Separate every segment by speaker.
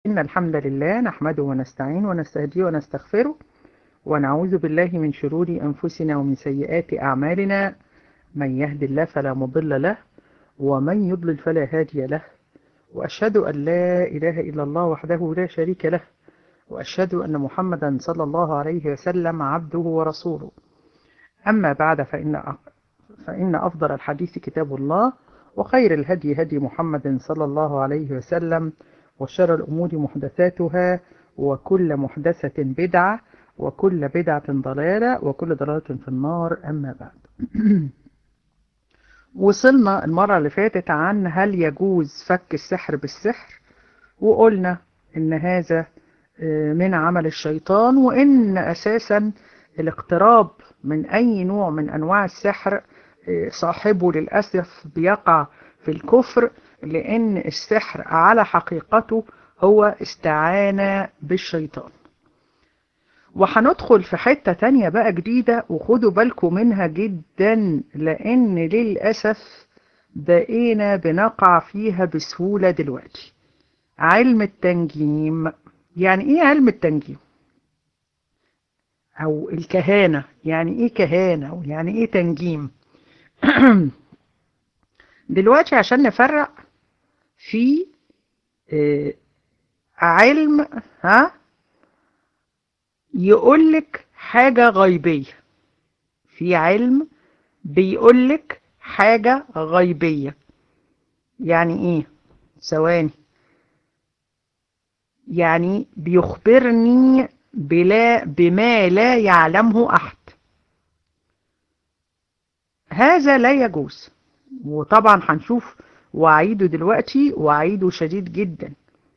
Speaker 1: إن الحمد لله نحمده ونستعين ونستهديه ونستغفره ونعوذ بالله من شرور أنفسنا ومن سيئات أعمالنا من يهد الله فلا مضل له ومن يضلل فلا هادي له وأشهد أن لا إله إلا الله وحده لا شريك له وأشهد أن محمدا صلى الله عليه وسلم عبده ورسوله أما بعد فإن فإن أفضل الحديث كتاب الله وخير الهدي هدي محمد صلى الله عليه وسلم وشر الأمور محدثاتها وكل محدثة بدعة وكل بدعة ضلالة وكل ضلالة في النار أما بعد وصلنا المرة اللي فاتت عن هل يجوز فك السحر بالسحر وقلنا إن هذا من عمل الشيطان وإن أساسا الاقتراب من أي نوع من أنواع السحر صاحبه للأسف بيقع في الكفر لأن السحر على حقيقته هو استعانة بالشيطان وهندخل في حتة تانية بقى جديدة وخدوا بالكم منها جدا لأن للأسف بقينا بنقع فيها بسهولة دلوقتي علم التنجيم يعني ايه علم التنجيم او الكهانة يعني ايه كهانة ويعني ايه تنجيم دلوقتي عشان نفرق في علم ها يقولك حاجة غيبية في علم بيقولك حاجة غيبية يعني ايه ثواني يعني بيخبرني بلا بما لا يعلمه أحد هذا لا يجوز وطبعا هنشوف وأعيده دلوقتي وأعيده شديد جدا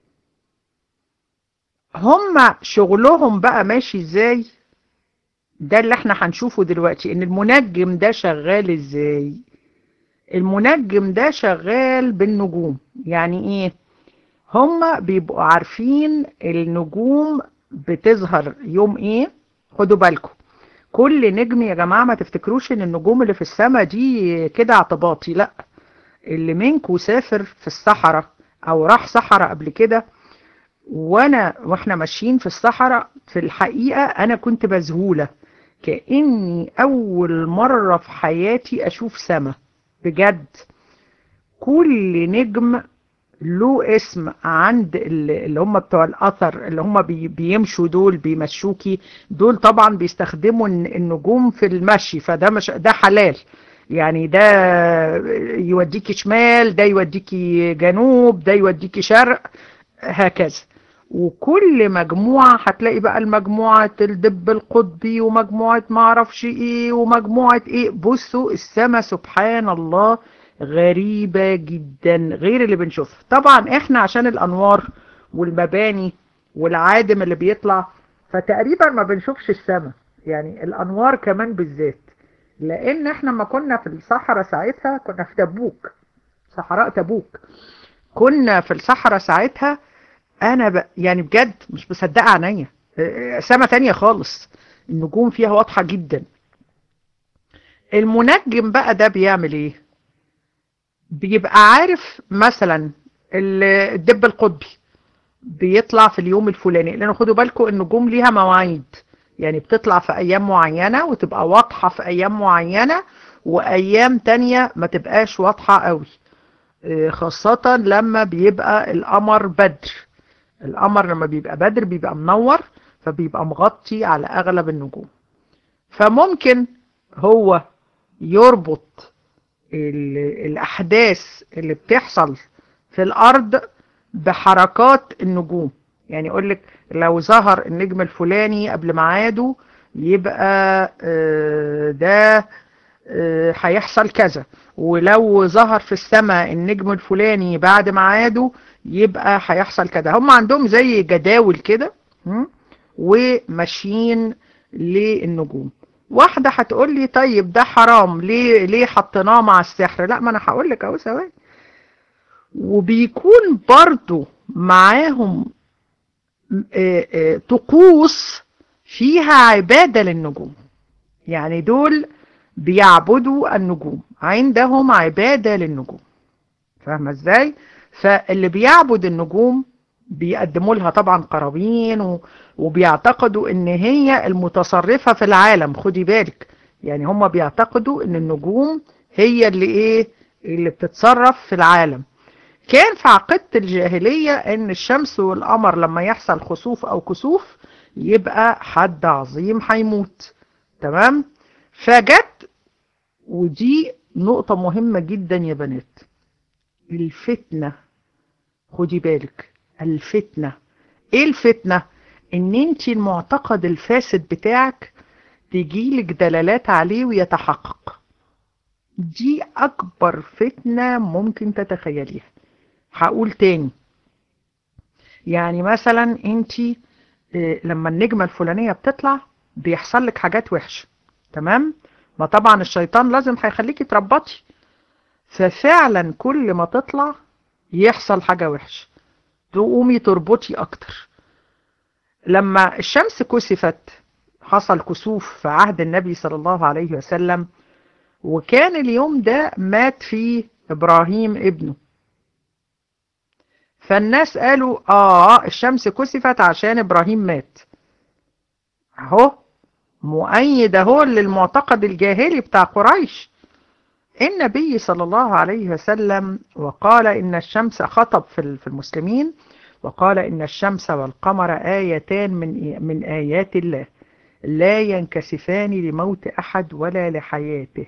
Speaker 1: هم شغلهم بقى ماشي ازاي ده اللي احنا هنشوفه دلوقتي ان المنجم ده شغال ازاي المنجم ده شغال بالنجوم يعني ايه هم بيبقوا عارفين النجوم بتظهر يوم ايه خدوا بالكم كل نجم يا جماعة ما تفتكروش ان النجوم اللي في السماء دي كده اعتباطي لا اللي منكم سافر في الصحراء او راح صحراء قبل كده وانا واحنا ماشيين في الصحراء في الحقيقة انا كنت مذهولة كأني اول مرة في حياتي اشوف سما بجد كل نجم له اسم عند اللي هم بتوع الاثر اللي هم بيمشوا دول بيمشوكي دول طبعا بيستخدموا النجوم في المشي فده مش ده حلال يعني ده يوديكي شمال ده يوديكي جنوب ده يوديكي شرق هكذا وكل مجموعة هتلاقي بقى المجموعة الدب القطبي ومجموعة معرفش ايه ومجموعة ايه بصوا السما سبحان الله غريبة جدا غير اللي بنشوفها طبعا احنا عشان الانوار والمباني والعادم اللي بيطلع فتقريبا ما بنشوفش السماء يعني الانوار كمان بالذات لان احنا ما كنا في الصحراء ساعتها كنا في تبوك صحراء تبوك كنا في الصحراء ساعتها انا ب... يعني بجد مش مصدقه عينيا سما تانية خالص النجوم فيها واضحة جدا المنجم بقى ده بيعمل ايه بيبقى عارف مثلا الدب القطبي بيطلع في اليوم الفلاني لان خدوا بالكم النجوم ليها مواعيد يعني بتطلع في ايام معينة وتبقى واضحة في ايام معينة وايام تانية ما تبقاش واضحة قوي خاصة لما بيبقى القمر بدر القمر لما بيبقى بدر بيبقى منور فبيبقى مغطي على اغلب النجوم فممكن هو يربط الأحداث اللي بتحصل في الأرض بحركات النجوم يعني يقول لك لو ظهر النجم الفلاني قبل ميعاده يبقى ده هيحصل كذا ولو ظهر في السماء النجم الفلاني بعد ميعاده يبقى هيحصل كذا هم عندهم زي جداول كده وماشيين للنجوم واحدة هتقول لي طيب ده حرام ليه ليه حطيناه مع السحر لا ما انا هقول لك اهو ثواني وبيكون برضو معاهم طقوس فيها عبادة للنجوم يعني دول بيعبدوا النجوم عندهم عبادة للنجوم فاهمة ازاي فاللي بيعبد النجوم بيقدموا لها طبعا قرابين وبيعتقدوا ان هي المتصرفة في العالم خدي بالك يعني هم بيعتقدوا ان النجوم هي اللي ايه اللي بتتصرف في العالم كان في عقيدة الجاهلية ان الشمس والقمر لما يحصل خسوف او كسوف يبقى حد عظيم هيموت تمام فجت ودي نقطة مهمة جدا يا بنات الفتنة خدي بالك الفتنة ايه الفتنة ان انت المعتقد الفاسد بتاعك تجيلك دلالات عليه ويتحقق دي اكبر فتنة ممكن تتخيليها هقول تاني يعني مثلا انت لما النجمة الفلانية بتطلع بيحصل لك حاجات وحشة تمام ما طبعا الشيطان لازم هيخليكي تربطي ففعلا كل ما تطلع يحصل حاجة وحشة تقومي تربطي اكتر لما الشمس كسفت حصل كسوف في عهد النبي صلى الله عليه وسلم وكان اليوم ده مات فيه ابراهيم ابنه فالناس قالوا اه الشمس كسفت عشان ابراهيم مات اهو مؤيد اهو للمعتقد الجاهلي بتاع قريش النبي صلى الله عليه وسلم وقال إن الشمس خطب في المسلمين وقال إن الشمس والقمر آيتان من من آيات الله لا ينكسفان لموت أحد ولا لحياته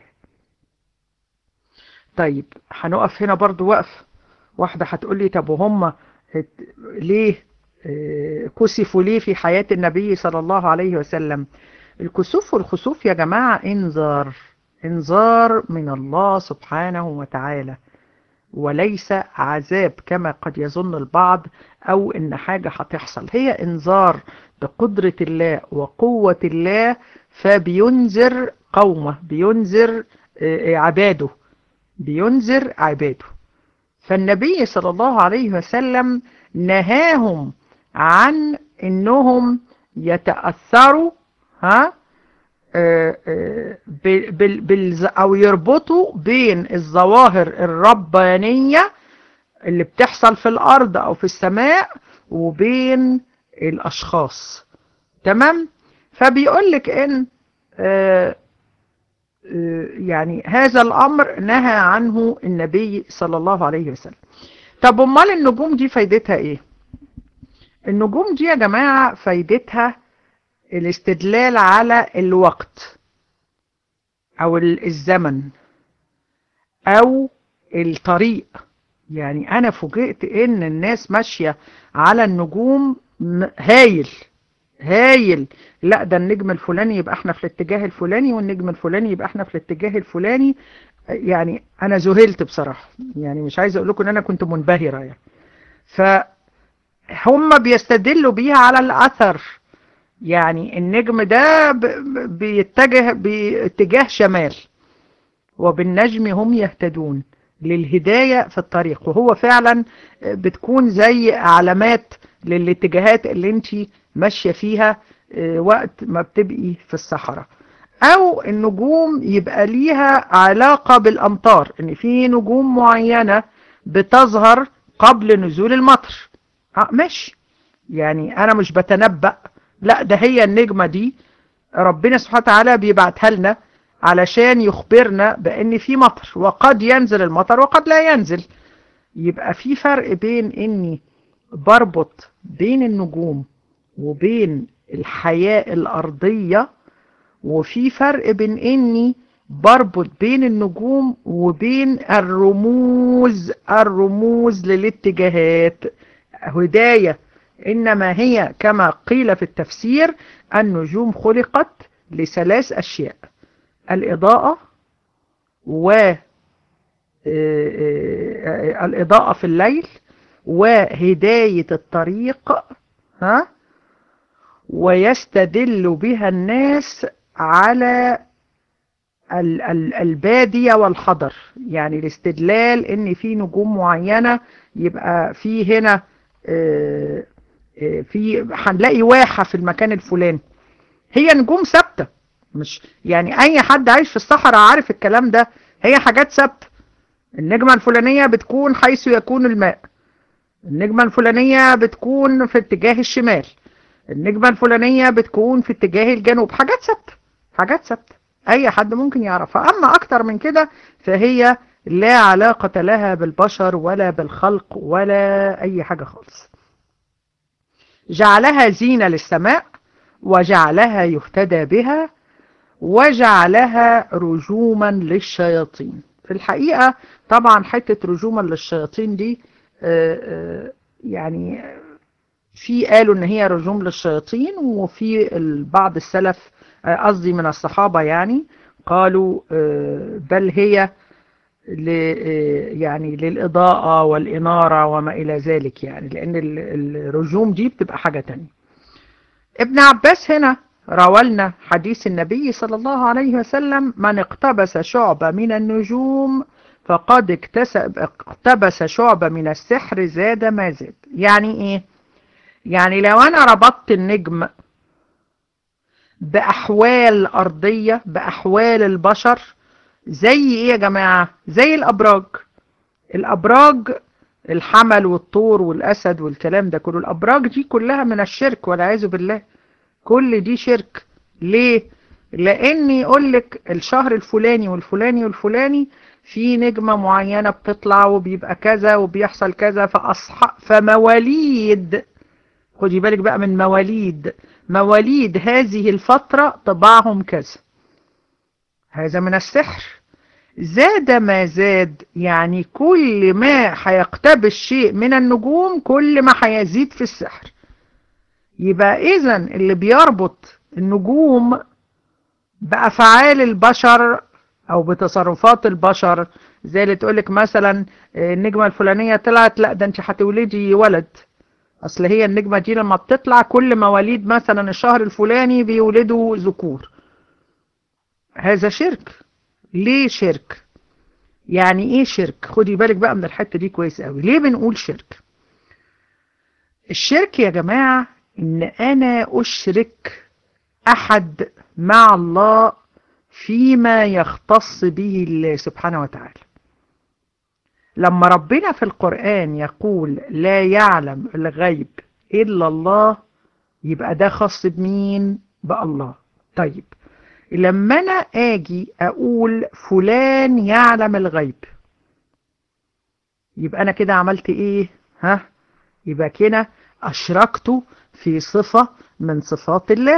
Speaker 1: طيب هنقف هنا برضو وقف واحدة هتقول لي طب وهم ليه كسفوا ليه في حياة النبي صلى الله عليه وسلم الكسوف والخسوف يا جماعة انذار انذار من الله سبحانه وتعالى وليس عذاب كما قد يظن البعض او ان حاجة هتحصل هي انذار بقدرة الله وقوة الله فبينذر قومه بينذر عباده بينذر عباده فالنبي صلى الله عليه وسلم نهاهم عن انهم يتأثروا ها بال بال او يربطوا بين الظواهر الربانية اللي بتحصل في الارض او في السماء وبين الاشخاص تمام فبيقول لك ان يعني هذا الامر نهى عنه النبي صلى الله عليه وسلم طب امال النجوم دي فايدتها ايه النجوم دي يا جماعة فايدتها الاستدلال على الوقت او الزمن او الطريق يعني انا فوجئت ان الناس ماشية على النجوم هايل هايل لا ده النجم الفلاني يبقى احنا في الاتجاه الفلاني والنجم الفلاني يبقى احنا في الاتجاه الفلاني يعني انا ذهلت بصراحة يعني مش عايز اقول لكم ان انا كنت منبهرة يعني فهم بيستدلوا بيها على الاثر يعني النجم ده بيتجه باتجاه شمال وبالنجم هم يهتدون للهداية في الطريق وهو فعلا بتكون زي علامات للاتجاهات اللي انت ماشية فيها وقت ما بتبقي في الصحراء او النجوم يبقى ليها علاقة بالامطار ان في نجوم معينة بتظهر قبل نزول المطر اه ماشي يعني انا مش بتنبأ لا ده هي النجمة دي ربنا سبحانه وتعالى بيبعتها لنا علشان يخبرنا بان في مطر وقد ينزل المطر وقد لا ينزل يبقى في فرق بين اني بربط بين النجوم وبين الحياة الارضية وفي فرق بين اني بربط بين النجوم وبين الرموز الرموز للاتجاهات هداية إنما هي كما قيل في التفسير النجوم خلقت لثلاث أشياء الإضاءة و الإضاءة في الليل وهداية الطريق ها ويستدل بها الناس على البادية والحضر يعني الاستدلال ان في نجوم معينة يبقى في هنا في هنلاقي واحة في المكان الفلاني هي نجوم ثابتة مش يعني اي حد عايش في الصحراء عارف الكلام ده هي حاجات ثابتة النجمة الفلانية بتكون حيث يكون الماء النجمة الفلانية بتكون في اتجاه الشمال النجمة الفلانية بتكون في اتجاه الجنوب حاجات ثابتة حاجات ثابتة اي حد ممكن يعرفها اما اكتر من كده فهي لا علاقة لها بالبشر ولا بالخلق ولا اي حاجة خالص جعلها زينة للسماء وجعلها يهتدى بها وجعلها رجوما للشياطين في الحقيقة طبعا حتة رجوما للشياطين دي يعني في قالوا ان هي رجوم للشياطين وفي بعض السلف قصدي من الصحابة يعني قالوا بل هي يعني للإضاءة والإنارة وما إلى ذلك يعني لأن الرجوم دي بتبقى حاجة تانية ابن عباس هنا روالنا حديث النبي صلى الله عليه وسلم من اقتبس شعبة من النجوم فقد اكتسب اقتبس شعبة من السحر زاد ما زاد يعني ايه يعني لو انا ربطت النجم بأحوال أرضية بأحوال البشر زي ايه يا جماعة زي الأبراج الأبراج الحمل والطور والأسد والكلام ده كله الأبراج دي كلها من الشرك والعياذ بالله كل دي شرك ليه لأن يقول لك الشهر الفلاني والفلاني والفلاني في نجمة معينة بتطلع وبيبقى كذا وبيحصل كذا فأصح فمواليد خدي بالك بقى من مواليد مواليد هذه الفترة طباعهم كذا هذا من السحر زاد ما زاد يعني كل ما هيقتبس شيء من النجوم كل ما هيزيد في السحر يبقى اذا اللي بيربط النجوم بأفعال البشر او بتصرفات البشر زي اللي تقولك مثلا النجمة الفلانية طلعت لا ده انت هتولدي ولد اصل هي النجمة دي لما بتطلع كل مواليد مثلا الشهر الفلاني بيولدوا ذكور هذا شرك ليه شرك يعني ايه شرك خدي بالك بقى من الحتة دي كويس قوي ليه بنقول شرك الشرك يا جماعة ان انا اشرك احد مع الله فيما يختص به الله سبحانه وتعالى لما ربنا في القرآن يقول لا يعلم الغيب إلا الله يبقى ده خاص بمين بالله طيب لما أنا آجي أقول فلان يعلم الغيب يبقى أنا كده عملت إيه ها يبقى كده أشركته في صفة من صفات الله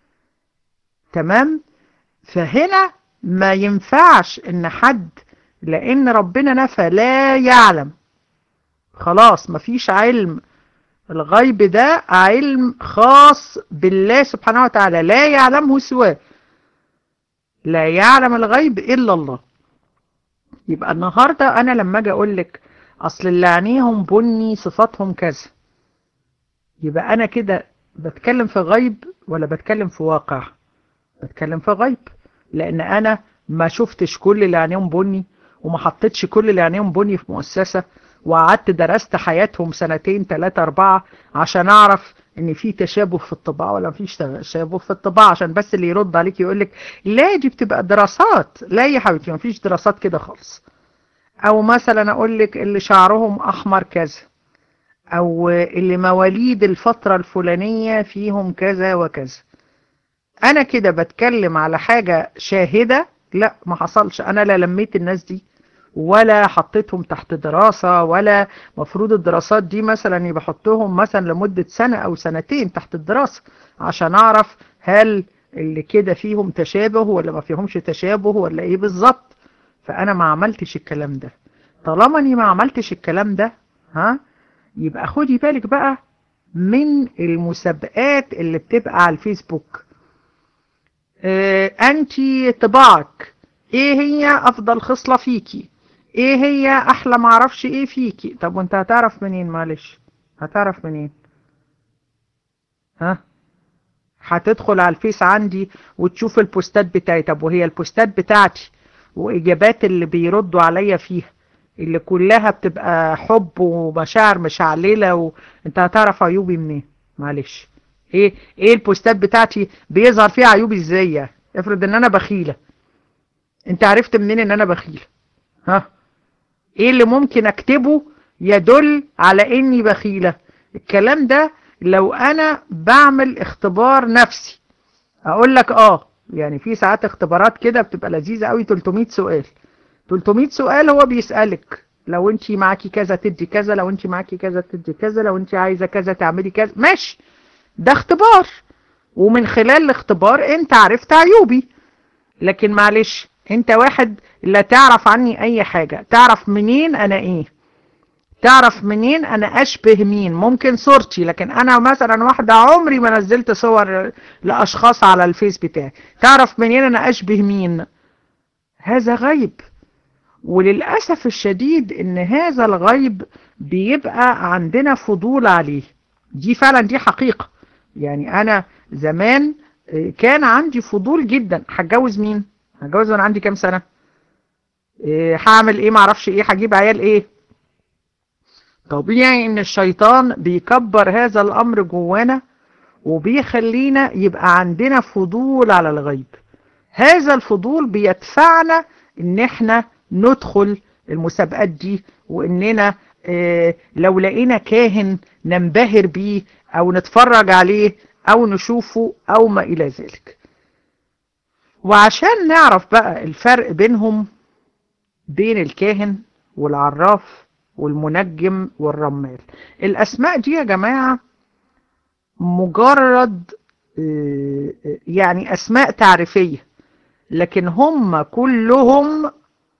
Speaker 1: تمام فهنا ما ينفعش ان حد لان ربنا نفى لا يعلم خلاص مفيش علم الغيب ده علم خاص بالله سبحانه وتعالى لا يعلمه سواه لا يعلم الغيب الا الله يبقى النهارده انا لما اجي اقول لك اصل اللي عينيهم بني صفاتهم كذا يبقى انا كده بتكلم في غيب ولا بتكلم في واقع بتكلم في غيب لان انا ما شفتش كل اللي عينيهم بني وما حطيتش كل اللي عينيهم بني في مؤسسة وقعدت درست حياتهم سنتين ثلاثة أربعة عشان أعرف إن في تشابه في الطباع ولا مفيش تشابه في الطباع عشان بس اللي يرد عليك يقول لك لا دي بتبقى دراسات لا يا حبيبتي مفيش دراسات كده خالص أو مثلا أقول لك اللي شعرهم أحمر كذا أو اللي مواليد الفترة الفلانية فيهم كذا وكذا انا كده بتكلم على حاجة شاهدة لا ما حصلش انا لا لميت الناس دي ولا حطيتهم تحت دراسة ولا مفروض الدراسات دي مثلا بحطهم مثلا لمدة سنة او سنتين تحت الدراسة عشان اعرف هل اللي كده فيهم تشابه ولا ما فيهمش تشابه ولا ايه بالظبط فانا ما عملتش الكلام ده طالما اني ما عملتش الكلام ده ها يبقى خدي بالك بقى من المسابقات اللي بتبقى على الفيسبوك انت طباعك ايه هي افضل خصلة فيكي ايه هي احلى معرفش ايه فيكي طب وانت هتعرف منين معلش هتعرف منين ها هتدخل على الفيس عندي وتشوف البوستات بتاعي طب وهي البوستات بتاعتي واجابات اللي بيردوا عليا فيها اللي كلها بتبقى حب ومشاعر مشعللة وانت هتعرف عيوبي منين معلش ايه ايه البوستات بتاعتي بيظهر فيها عيوبي ازاي افرض ان انا بخيله انت عرفت منين ان انا بخيله ها ايه اللي ممكن اكتبه يدل على اني بخيلة الكلام ده لو انا بعمل اختبار نفسي اقول لك اه يعني في ساعات اختبارات كده بتبقى لذيذة قوي 300 سؤال 300 سؤال هو بيسألك لو انت معاكي كذا تدي كذا لو انت معاكي كذا تدي كذا لو انت عايزة كذا تعملي كذا ماشي ده اختبار ومن خلال الاختبار انت عرفت عيوبي لكن معلش انت واحد لا تعرف عني اي حاجة تعرف منين انا ايه تعرف منين انا اشبه مين ممكن صورتي لكن انا مثلا واحدة عمري ما نزلت صور لاشخاص على الفيس بتاعي تعرف منين انا اشبه مين هذا غيب وللأسف الشديد ان هذا الغيب بيبقى عندنا فضول عليه دي فعلا دي حقيقة يعني انا زمان كان عندي فضول جدا هتجوز مين هتجوز وانا عندي كام سنة هعمل ايه معرفش ايه هجيب عيال ايه طبيعي ان الشيطان بيكبر هذا الامر جوانا وبيخلينا يبقى عندنا فضول على الغيب هذا الفضول بيدفعنا ان احنا ندخل المسابقات دي واننا اه لو لقينا كاهن ننبهر بيه او نتفرج عليه او نشوفه او ما الى ذلك وعشان نعرف بقى الفرق بينهم بين الكاهن والعراف والمنجم والرمال الاسماء دي يا جماعة مجرد اه يعني اسماء تعريفية لكن هم كلهم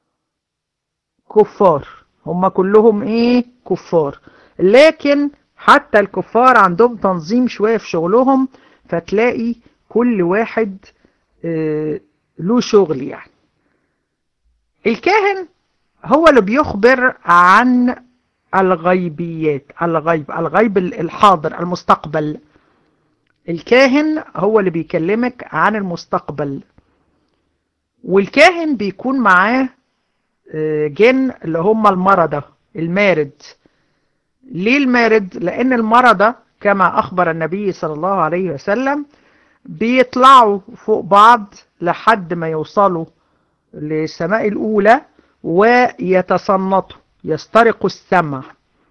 Speaker 1: كفار هم كلهم ايه كفار لكن حتى الكفار عندهم تنظيم شوية في شغلهم فتلاقي كل واحد اه له شغل يعني الكاهن هو اللي بيخبر عن الغيبيات الغيب الغيب الحاضر المستقبل الكاهن هو اللي بيكلمك عن المستقبل والكاهن بيكون معاه جن اللي هم المرضى المارد ليه المارد لان المرضى كما اخبر النبي صلى الله عليه وسلم بيطلعوا فوق بعض لحد ما يوصلوا للسماء الاولى ويتصنطوا يسترقوا السمع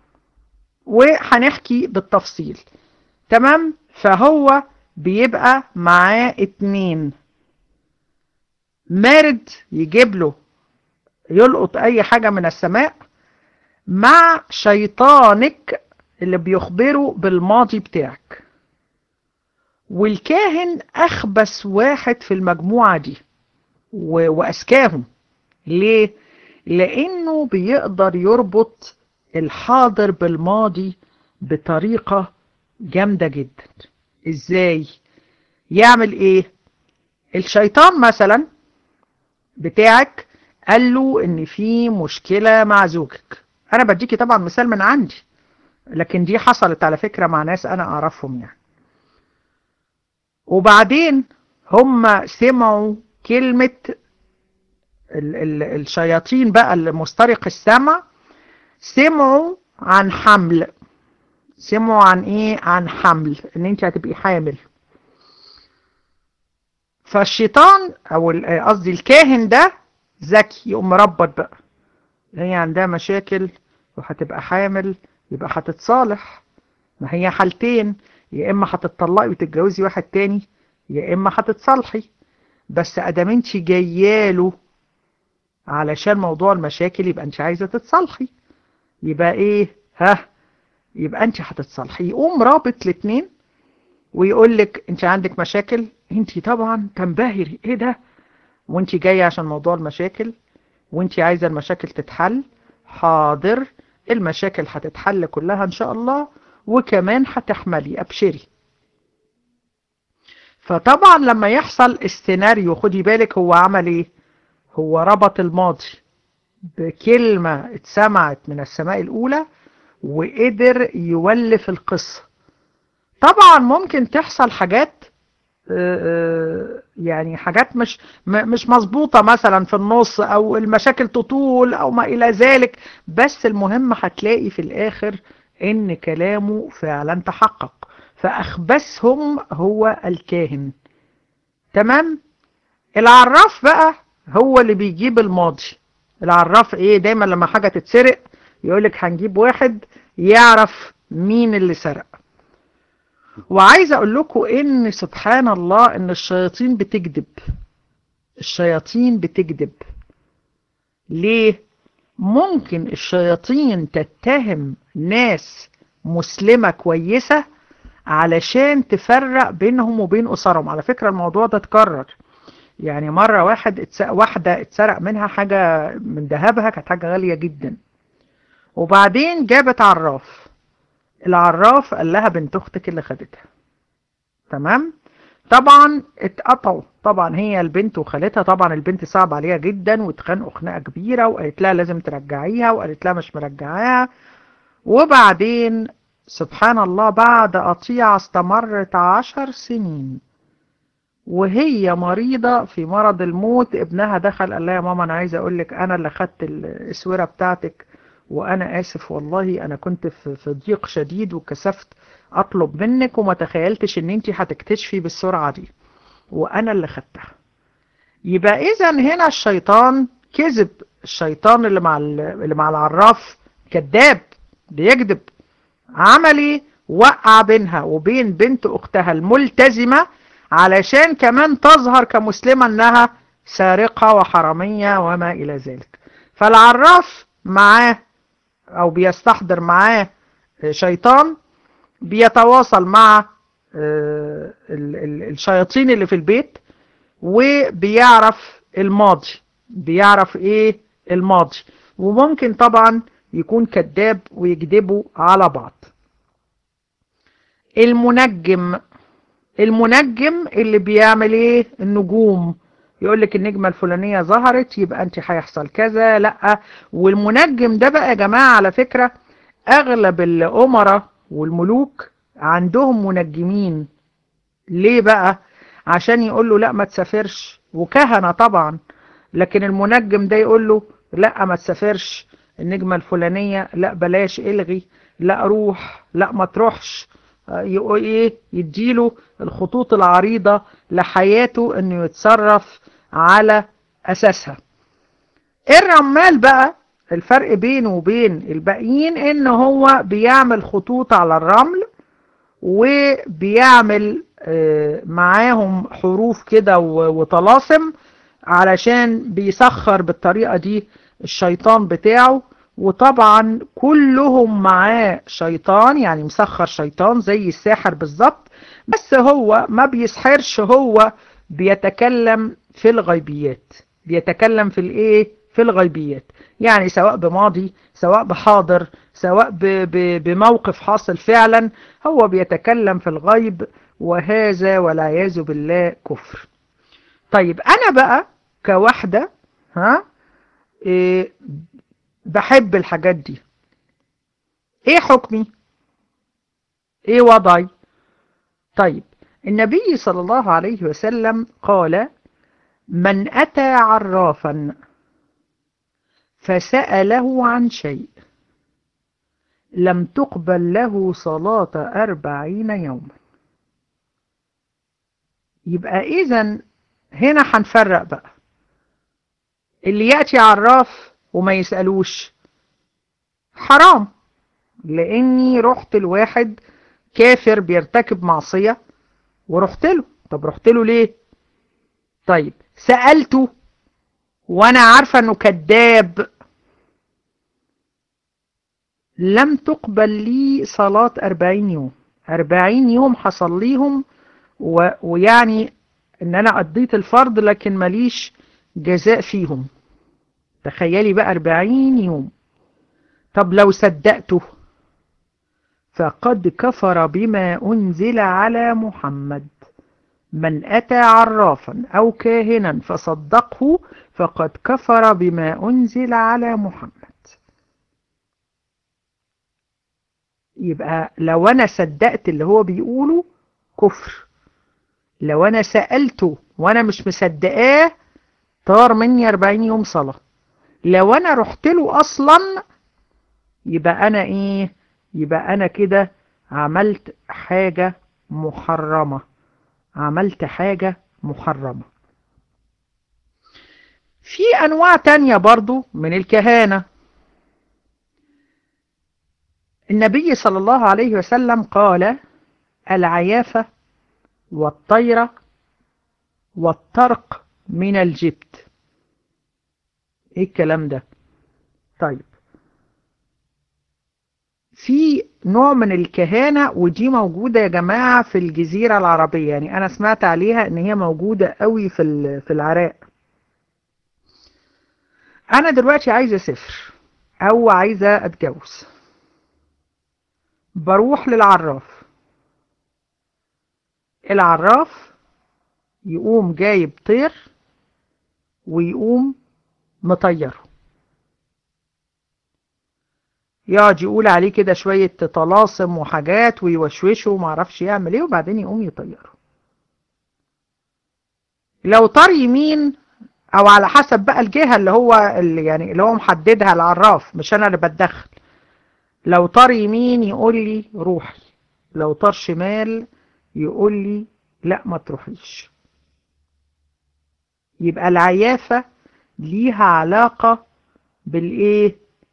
Speaker 1: وهنحكي بالتفصيل تمام فهو بيبقى معاه اتنين مارد يجيب له يلقط اي حاجة من السماء مع شيطانك اللي بيخبره بالماضي بتاعك والكاهن اخبث واحد في المجموعة دي واسكاهم ليه لانه بيقدر يربط الحاضر بالماضي بطريقة جامدة جدا ازاي يعمل ايه الشيطان مثلا بتاعك قال له ان في مشكلة مع زوجك انا بديكي طبعا مثال من عندي لكن دي حصلت على فكرة مع ناس انا اعرفهم يعني وبعدين هم سمعوا كلمة ال ال الشياطين بقى المسترق السمع سمعوا عن حمل سمعوا عن ايه عن حمل ان انت هتبقي حامل فالشيطان او قصدي الكاهن ده ذكي يقوم مربط بقى هي عندها مشاكل وهتبقى حامل يبقى هتتصالح ما هي حالتين يا اما هتطلقي وتتجوزي واحد تاني يا اما هتتصالحي بس ادام انت جاياله علشان موضوع المشاكل يبقى انت عايزه تتصالحي يبقى ايه ها يبقى انت هتتصالحي يقوم رابط الاثنين ويقول لك انت عندك مشاكل انت طبعا تنبهري ايه ده وانت جايه عشان موضوع المشاكل وانت عايزه المشاكل تتحل حاضر المشاكل هتتحل كلها ان شاء الله وكمان هتحملي ابشري فطبعا لما يحصل السيناريو خدي بالك هو عمل ايه هو ربط الماضي بكلمة اتسمعت من السماء الأولى وقدر يولف القصة طبعا ممكن تحصل حاجات يعني حاجات مش مش مظبوطة مثلا في النص او المشاكل تطول او ما الى ذلك بس المهم هتلاقي في الاخر ان كلامه فعلا تحقق فاخبثهم هو الكاهن تمام العراف بقى هو اللي بيجيب الماضي العراف ايه دايما لما حاجة تتسرق يقولك هنجيب واحد يعرف مين اللي سرق وعايز اقول لكم ان سبحان الله ان الشياطين بتكذب الشياطين بتكذب ليه ممكن الشياطين تتهم ناس مسلمة كويسة علشان تفرق بينهم وبين أسرهم على فكرة الموضوع ده اتكرر يعني مرة واحد اتسرق واحدة اتسرق منها حاجة من ذهبها كانت حاجة غالية جدا وبعدين جابت عراف العراف قال لها بنت اختك اللي خدتها تمام طبعا اتقطعوا طبعا هي البنت وخالتها طبعا البنت صعب عليها جدا واتخانقوا خناقه كبيره وقالت لها لازم ترجعيها وقالت لها مش مرجعاها وبعدين سبحان الله بعد قطيعة استمرت عشر سنين وهي مريضة في مرض الموت ابنها دخل قال لها يا ماما انا عايز اقول لك انا اللي خدت الاسورة بتاعتك وانا اسف والله انا كنت في ضيق شديد وكسفت اطلب منك وما تخيلتش ان انت هتكتشفي بالسرعة دي وانا اللي خدتها يبقى اذا هنا الشيطان كذب الشيطان اللي مع اللي مع العراف كذاب بيكذب عمل ايه وقع بينها وبين بنت اختها الملتزمة علشان كمان تظهر كمسلمة انها سارقة وحرامية وما الى ذلك فالعراف معاه او بيستحضر معاه شيطان بيتواصل مع الشياطين اللي في البيت وبيعرف الماضي بيعرف ايه الماضي وممكن طبعا يكون كذاب ويكذبوا على بعض المنجم المنجم اللي بيعمل ايه النجوم يقول لك النجمة الفلانية ظهرت يبقى انت هيحصل كذا لا والمنجم ده بقى يا جماعة على فكرة اغلب الامراء والملوك عندهم منجمين ليه بقى عشان يقول له لا ما تسافرش وكهنة طبعا لكن المنجم ده يقول له لا ما تسافرش النجمة الفلانية لا بلاش الغي لا روح لا ما تروحش يقول ايه يديله الخطوط العريضة لحياته انه يتصرف على اساسها الرمال بقى الفرق بينه وبين الباقيين ان هو بيعمل خطوط على الرمل وبيعمل معاهم حروف كده وطلاسم علشان بيسخر بالطريقة دي الشيطان بتاعه وطبعا كلهم معاه شيطان يعني مسخر شيطان زي الساحر بالظبط بس هو ما بيسحرش هو بيتكلم في الغيبيات بيتكلم في الايه في الغيبيات يعني سواء بماضي سواء بحاضر سواء ب ب بموقف حاصل فعلا هو بيتكلم في الغيب وهذا والعياذ بالله كفر طيب انا بقى كواحدة ها إيه بحب الحاجات دي ايه حكمي ايه وضعي طيب النبي صلى الله عليه وسلم قال من أتى عرافا فسأله عن شيء لم تقبل له صلاة أربعين يوما يبقى إذا هنا هنفرق بقى اللي يأتي عراف وما يسألوش حرام لاني رحت الواحد كافر بيرتكب معصية ورحت له طب رحت له ليه طيب سألته وانا عارفة انه كذاب لم تقبل لي صلاة أربعين يوم أربعين يوم حصل ليهم و... ويعني ان انا قضيت الفرض لكن ماليش جزاء فيهم تخيلي بقى أربعين يوم طب لو صدقته فقد كفر بما أنزل على محمد من أتى عرافا أو كاهنا فصدقه فقد كفر بما أنزل على محمد يبقى لو أنا صدقت اللي هو بيقوله كفر لو أنا سألته وأنا مش مصدقاه طار مني 40 يوم صلاة لو أنا رحت له أصلا يبقى أنا إيه يبقى أنا كده عملت حاجة محرمة عملت حاجة محرمة في أنواع تانية برضو من الكهانة النبي صلى الله عليه وسلم قال العيافة والطيرة والطرق من الجبت ايه الكلام ده طيب في نوع من الكهانة ودي موجودة يا جماعة في الجزيرة العربية يعني أنا سمعت عليها إن هي موجودة قوي في في العراق أنا دلوقتي عايزة أسافر أو عايزة أتجوز بروح للعراف العراف يقوم جايب طير ويقوم مطيره يقعد يقول عليه كده شوية طلاسم وحاجات ويوشوشه ومعرفش يعمل ايه وبعدين يقوم يطيره لو طار يمين او على حسب بقى الجهة اللي هو اللي يعني اللي هو محددها العراف مش انا اللي بتدخل لو طار يمين يقول لي روحي لو طار شمال يقول لي لا ما تروحيش يبقى العيافة ليها علاقة بالايه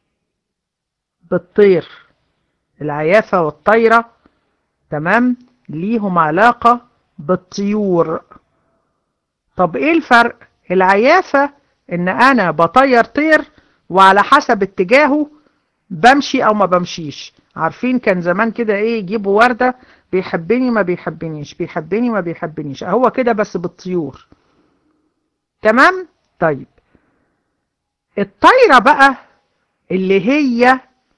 Speaker 1: بالطير العيافة والطيرة تمام ليهم علاقة بالطيور طب ايه الفرق العيافة ان انا بطير طير وعلى حسب اتجاهه بمشي او ما بمشيش عارفين كان زمان كده ايه يجيبوا وردة بيحبني ما بيحبنيش بيحبني ما بيحبنيش هو كده بس بالطيور تمام طيب الطيرة بقى اللي هي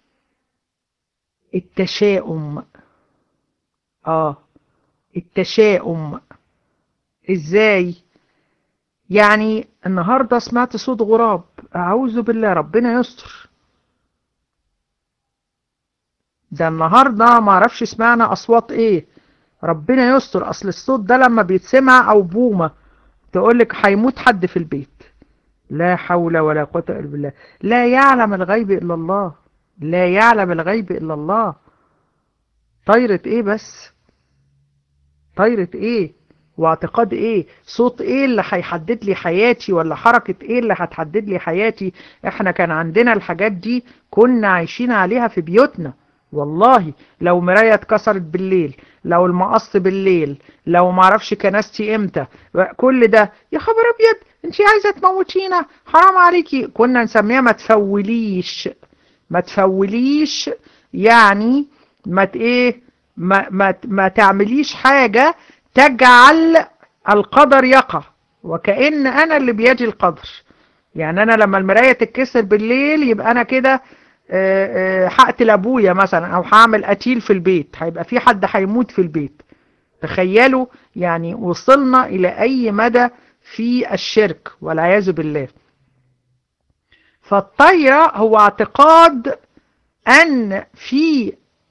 Speaker 1: التشاؤم اه التشاؤم ازاي يعني النهاردة سمعت صوت غراب اعوذ بالله ربنا يستر ده النهاردة معرفش سمعنا اصوات ايه ربنا يستر اصل الصوت ده لما بيتسمع او بومة تقولك هيموت حد في البيت لا حول ولا قوة الا بالله لا يعلم الغيب الا الله لا يعلم الغيب إلا الله طيرة إيه بس طيرة إيه واعتقاد إيه صوت إيه اللي هيحدد لي حياتي ولا حركة إيه اللي هتحدد لي حياتي إحنا كان عندنا الحاجات دي كنا عايشين عليها في بيوتنا والله لو مراية اتكسرت بالليل لو المقص بالليل لو معرفش كناستي امتى كل ده يا خبر ابيض انتي عايزة تموتينا حرام عليكي كنا نسميها ما تفوليش ما تفوليش يعني ما ايه ما, ما, ما تعمليش حاجة تجعل القدر يقع وكأن انا اللي بيدي القدر يعني انا لما المراية تتكسر بالليل يبقى انا كده هقتل ابويا مثلا او هعمل قتيل في البيت هيبقى في حد هيموت في البيت تخيلوا يعني وصلنا الى اي مدى في الشرك والعياذ بالله فالطيرة هو اعتقاد أن في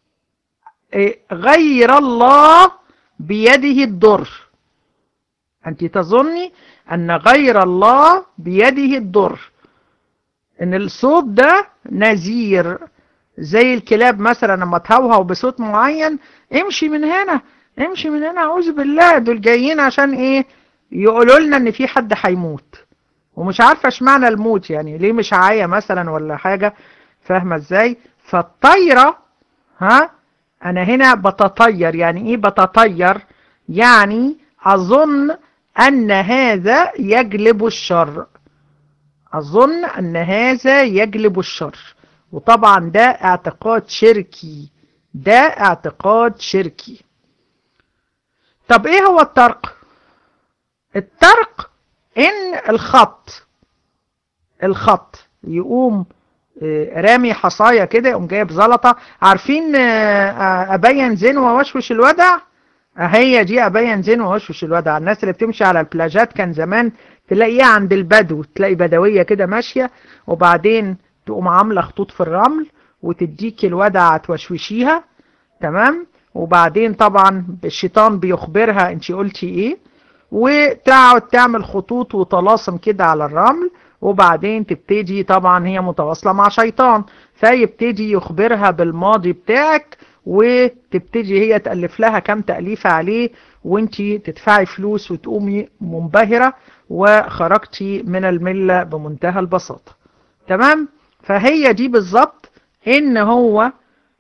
Speaker 1: غير الله بيده الضر أنت تظني أن غير الله بيده الضر أن الصوت ده نذير زي الكلاب مثلا لما تهوهو بصوت معين امشي من هنا امشي من هنا أعوذ بالله دول جايين عشان إيه يقولوا لنا أن في حد هيموت ومش عارفة اشمعنى الموت يعني ليه مش عاية مثلا ولا حاجة فاهمة ازاي فالطيرة ها انا هنا بتطير يعني ايه بتطير يعني اظن ان هذا يجلب الشر اظن ان هذا يجلب الشر وطبعا ده اعتقاد شركي ده اعتقاد شركي طب ايه هو الطرق الطرق ان الخط الخط يقوم رامي حصاية كده يقوم جايب زلطة عارفين ابين زين ووشوش الودع هي دي ابين زين ووشوش الودع الناس اللي بتمشي على البلاجات كان زمان تلاقيها عند البدو تلاقي بدوية كده ماشية وبعدين تقوم عاملة خطوط في الرمل وتديك الودع توشوشيها تمام وبعدين طبعا الشيطان بيخبرها انت قلتي ايه وتقعد تعمل خطوط وطلاسم كده على الرمل وبعدين تبتدي طبعا هي متواصلة مع شيطان فيبتدي يخبرها بالماضي بتاعك وتبتدي هي تألف لها كم تأليفة عليه وانتي تدفعي فلوس وتقومي منبهرة وخرجتي من الملة بمنتهى البساطة تمام فهي دي بالظبط ان هو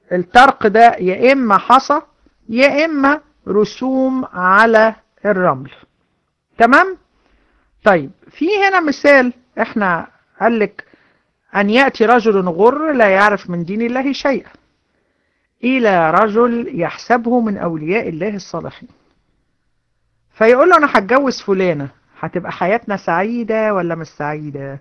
Speaker 1: الطرق ده يا إما حصى يا إما رسوم على الرمل تمام طيب في هنا مثال احنا قالك أن يأتي رجل غر لا يعرف من دين الله شيئا إلى رجل يحسبه من أولياء الله الصالحين فيقول له أنا هتجوز فلانة هتبقى حياتنا سعيدة ولا مش سعيدة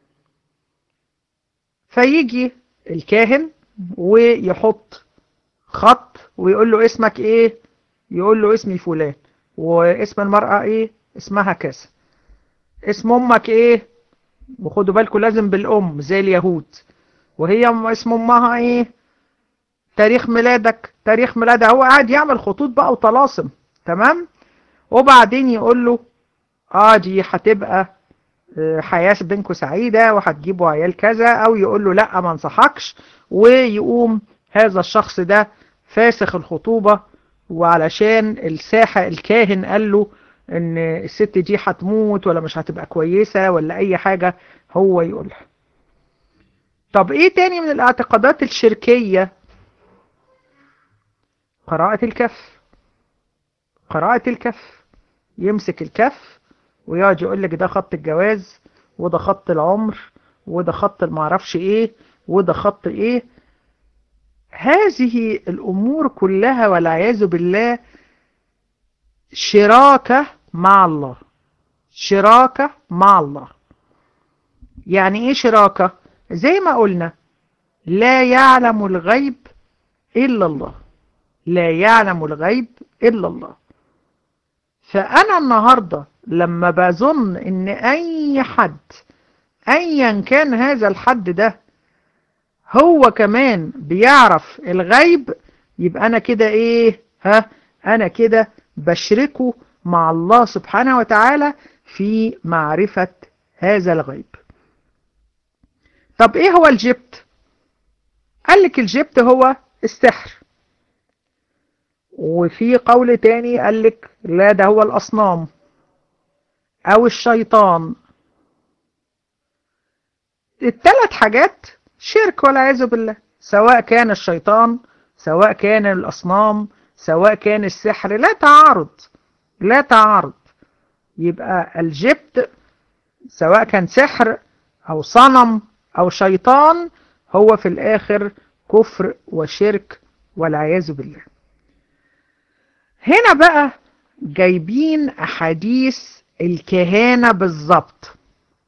Speaker 1: فيجي الكاهن ويحط خط ويقول له اسمك ايه يقول له اسمي فلان واسم المرأة ايه اسمها كذا اسم امك ايه وخدوا بالكم لازم بالام زي اليهود وهي اسم امها ايه تاريخ ميلادك تاريخ ميلادها هو قاعد يعمل خطوط بقى وطلاسم تمام وبعدين يقول له اه دي هتبقى حياة بينكم سعيدة وهتجيبوا عيال كذا او يقول له لا ما انصحكش ويقوم هذا الشخص ده فاسخ الخطوبة وعلشان الساحة الكاهن قال له ان الست دي هتموت ولا مش هتبقى كويسة ولا اي حاجة هو يقولها طب ايه تاني من الاعتقادات الشركية قراءة الكف قراءة الكف يمسك الكف ويقعد يقول لك ده خط الجواز وده خط العمر وده خط المعرفش ايه وده خط ايه هذه الامور كلها والعياذ بالله شراكة مع الله شراكة مع الله يعني ايه شراكة زي ما قلنا لا يعلم الغيب الا الله لا يعلم الغيب الا الله فانا النهاردة لما بظن ان اي حد ايا كان هذا الحد ده هو كمان بيعرف الغيب يبقى انا كده ايه ها انا كده بشركه مع الله سبحانه وتعالى في معرفة هذا الغيب طب ايه هو الجبت قال لك الجبت هو السحر وفي قول تاني قال لك لا ده هو الأصنام أو الشيطان الثلاث حاجات شرك والعياذ بالله سواء كان الشيطان سواء كان الأصنام سواء كان السحر لا تعارض لا تعارض يبقى الجبت سواء كان سحر أو صنم أو شيطان هو في الآخر كفر وشرك والعياذ بالله هنا بقى جايبين أحاديث الكهانة بالظبط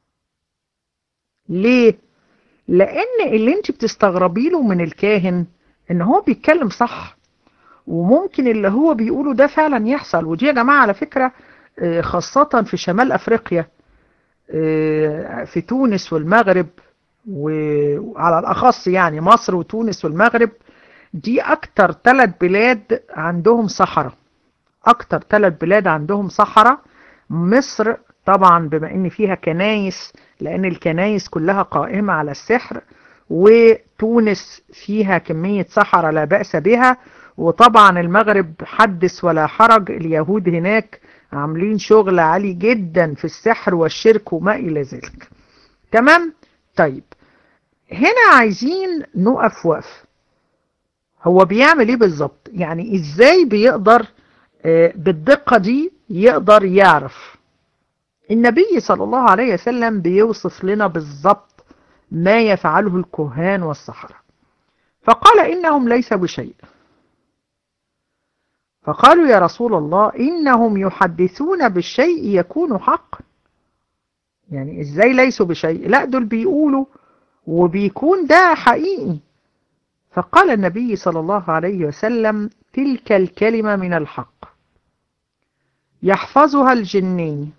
Speaker 1: ليه؟ لأن اللي انت بتستغربي له من الكاهن ان هو بيتكلم صح وممكن اللي هو بيقوله ده فعلا يحصل ودي يا جماعة على فكرة خاصة في شمال أفريقيا في تونس والمغرب وعلى الأخص يعني مصر وتونس والمغرب دي أكتر ثلاث بلاد عندهم صحراء أكتر ثلاث بلاد عندهم صحراء مصر طبعا بما ان فيها كنايس لان الكنايس كلها قائمة على السحر وتونس فيها كمية صحراء لا بأس بها وطبعا المغرب حدث ولا حرج اليهود هناك عاملين شغل عالي جدا في السحر والشرك وما إلى ذلك تمام طيب هنا عايزين نقف وقف هو بيعمل ايه بالظبط يعني ازاي بيقدر بالدقة دي يقدر يعرف النبي صلى الله عليه وسلم بيوصف لنا بالظبط ما يفعله الكهان والسحرة فقال إنهم ليس بشيء فقالوا يا رسول الله إنهم يحدثون بالشيء يكون حقا يعني إزاي ليسوا بشيء لا دول بيقولوا وبيكون ده حقيقي فقال النبي صلى الله عليه وسلم تلك الكلمة من الحق يحفظها الجني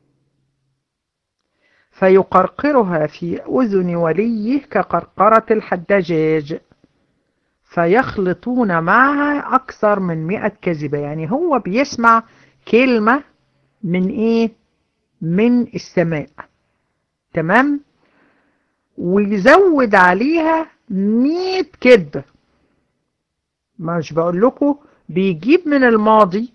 Speaker 1: فيقرقرها في أذن وليه كقرقرة الحدجاج فيخلطون معها أكثر من مئة كذبة يعني هو بيسمع كلمة من إيه من السماء تمام ويزود عليها مئة كذبة مش بقول لكم بيجيب من الماضي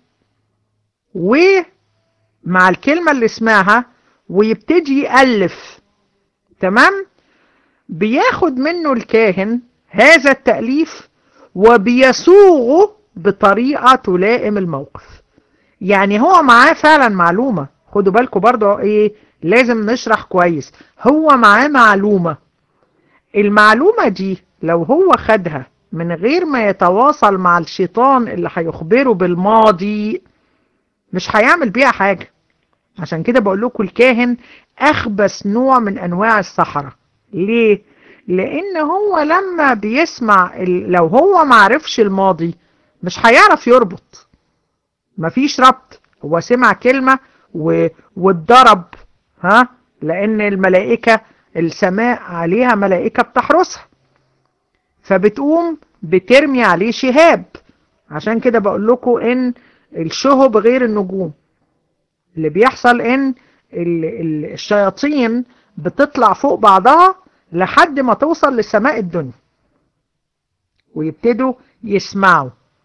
Speaker 1: ومع الكلمة اللي اسمعها ويبتدي يألف تمام بياخد منه الكاهن هذا التأليف وبيسوغه بطريقة تلائم الموقف يعني هو معاه فعلا معلومة خدوا بالكم برضو ايه لازم نشرح كويس هو معاه معلومة المعلومة دي لو هو خدها من غير ما يتواصل مع الشيطان اللي هيخبره بالماضي مش هيعمل بيها حاجة عشان كده بقول لكم الكاهن أخبث نوع من أنواع السحرة ليه؟ لأن هو لما بيسمع لو هو معرفش الماضي مش هيعرف يربط مفيش ربط هو سمع كلمة واتضرب ها لأن الملائكة السماء عليها ملائكة بتحرسها فبتقوم بترمي عليه شهاب عشان كده بقول لكم ان الشهب غير النجوم اللي بيحصل ان الشياطين بتطلع فوق بعضها لحد ما توصل لسماء الدنيا ويبتدوا يسمعوا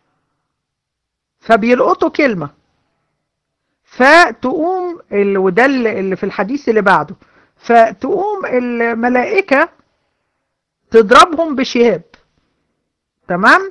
Speaker 1: فبيلقطوا كلمة فتقوم وده اللي في الحديث اللي بعده فتقوم الملائكة تضربهم بشهاب تمام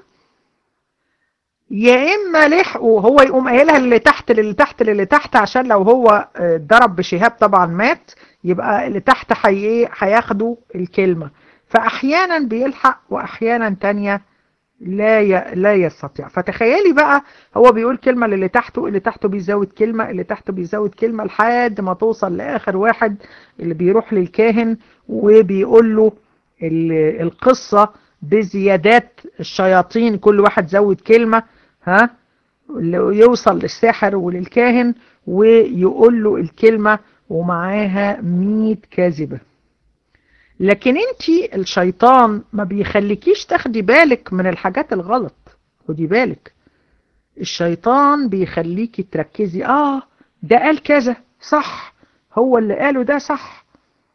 Speaker 1: يا اما لحقوا هو يقوم قايلها اللي تحت اللي تحت اللي تحت عشان لو هو ضرب بشهاب طبعا مات يبقى اللي تحت حي هياخدوا الكلمة فاحيانا بيلحق واحيانا تانية لا ي... لا يستطيع فتخيلي بقى هو بيقول كلمة اللي تحته اللي تحته بيزود كلمة اللي تحته بيزود كلمة لحد ما توصل لآخر واحد اللي بيروح للكاهن وبيقول له القصة بزيادات الشياطين كل واحد زود كلمة ها يوصل للساحر وللكاهن ويقول له الكلمة ومعاها مية كاذبة لكن انت الشيطان ما بيخليكيش تاخدي بالك من الحاجات الغلط خدي بالك الشيطان بيخليكي تركزي اه ده قال كذا صح هو اللي قاله ده صح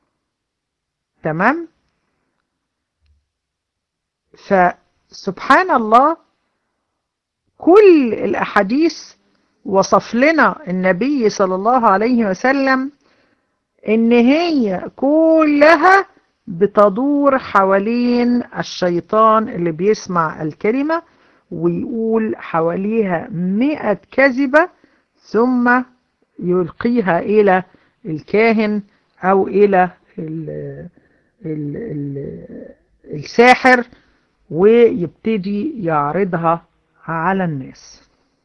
Speaker 1: تمام فسبحان الله كل الأحاديث وصف لنا النبي صلى الله عليه وسلم ان هي كلها بتدور حوالين الشيطان اللي بيسمع الكلمة ويقول حواليها مئة كذبة ثم يلقيها إلى الكاهن أو إلى ال ال ال الساحر ويبتدي يعرضها على الناس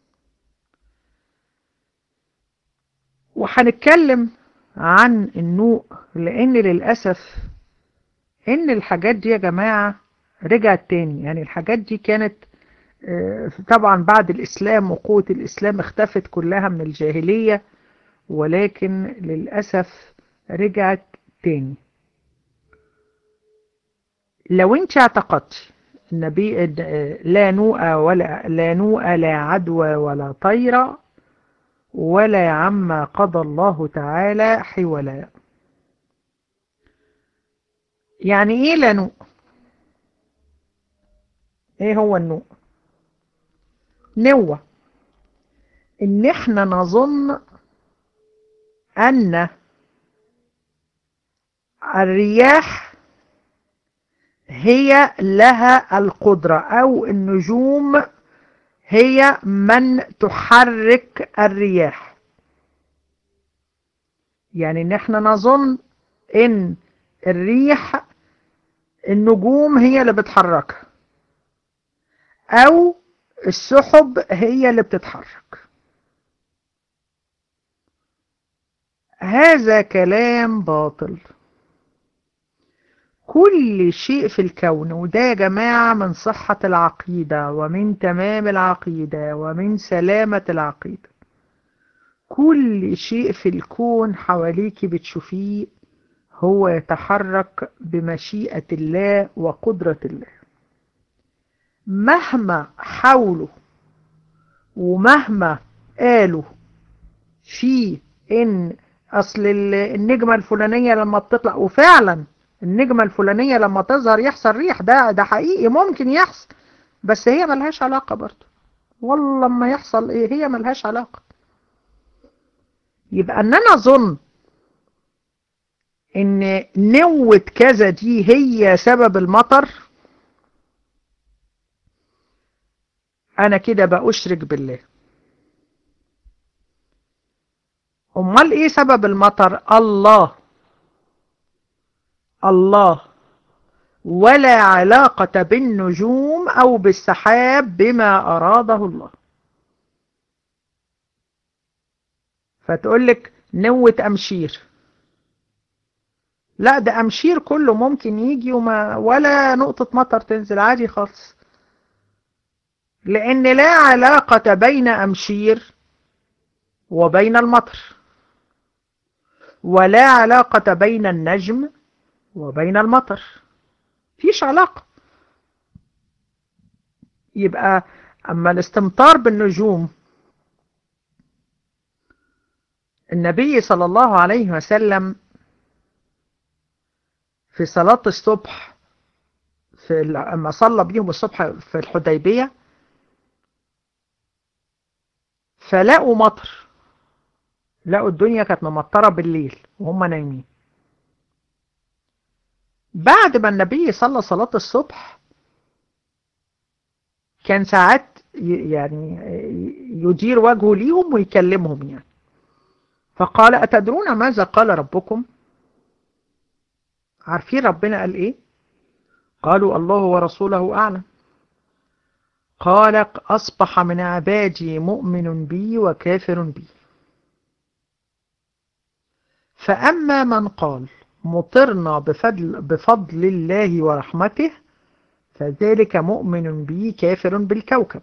Speaker 1: وهنتكلم عن النوء لأن للأسف إن الحاجات دي يا جماعة رجعت تاني يعني الحاجات دي كانت طبعا بعد الإسلام وقوة الإسلام اختفت كلها من الجاهلية ولكن للأسف رجعت تاني لو انت اعتقدت النبي لا نوء ولا لا نوء لا عدوى ولا طير ولا عما قضى الله تعالى حولا يعني ايه لا نوء ايه هو النوء نوة ان احنا نظن ان الرياح هي لها القدرة او النجوم هي من تحرك الرياح يعني ان احنا نظن ان الريح النجوم هي اللي بتحركها او السحب هي اللي بتتحرك هذا كلام باطل كل شيء في الكون وده يا جماعة من صحة العقيدة ومن تمام العقيدة ومن سلامة العقيدة كل شيء في الكون حواليك بتشوفيه هو يتحرك بمشيئة الله وقدرة الله مهما حاولوا ومهما قالوا في ان اصل النجمة الفلانية لما بتطلع وفعلا النجمة الفلانية لما تظهر يحصل ريح ده ده حقيقي ممكن يحصل بس هي ملهاش علاقة برضه والله ما يحصل ايه هي ملهاش علاقة يبقى ان انا اظن ان نوة كذا دي هي سبب المطر أنا كده بأشرك بالله أمال إيه سبب المطر الله الله ولا علاقة بالنجوم أو بالسحاب بما أراده الله فتقولك نوة أمشير لا ده أمشير كله ممكن يجي وما ولا نقطة مطر تنزل عادي خالص لأن لا علاقة بين أمشير وبين المطر ولا علاقة بين النجم وبين المطر فيش علاقة يبقى أما الاستمطار بالنجوم النبي صلى الله عليه وسلم في صلاة الصبح في لما صلى بيهم الصبح في الحديبية فلقوا مطر لقوا الدنيا كانت ممطرة بالليل وهم نايمين بعد ما النبي صلى صلاة الصبح كان ساعات يعني يدير وجهه ليهم ويكلمهم يعني فقال أتدرون ماذا قال ربكم عارفين ربنا قال إيه قالوا الله ورسوله أعلم قال أصبح من عبادي مؤمن بي وكافر بي فأما من قال مطرنا بفضل, بفضل الله ورحمته فذلك مؤمن بي كافر بالكوكب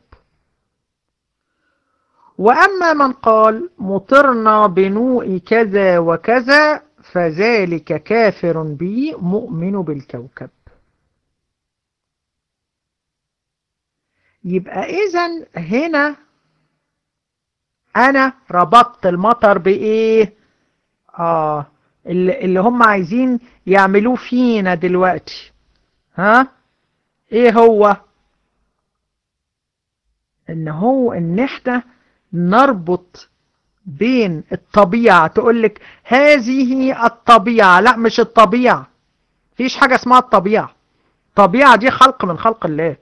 Speaker 1: وأما من قال مطرنا بنوء كذا وكذا فذلك كافر بي مؤمن بالكوكب يبقى إذا هنا أنا ربطت المطر بإيه آه اللي هم عايزين يعملوه فينا دلوقتي ها ايه هو ان هو ان احنا نربط بين الطبيعة تقولك هذه الطبيعة لا مش الطبيعة فيش حاجة اسمها الطبيعة الطبيعة دي خلق من خلق الله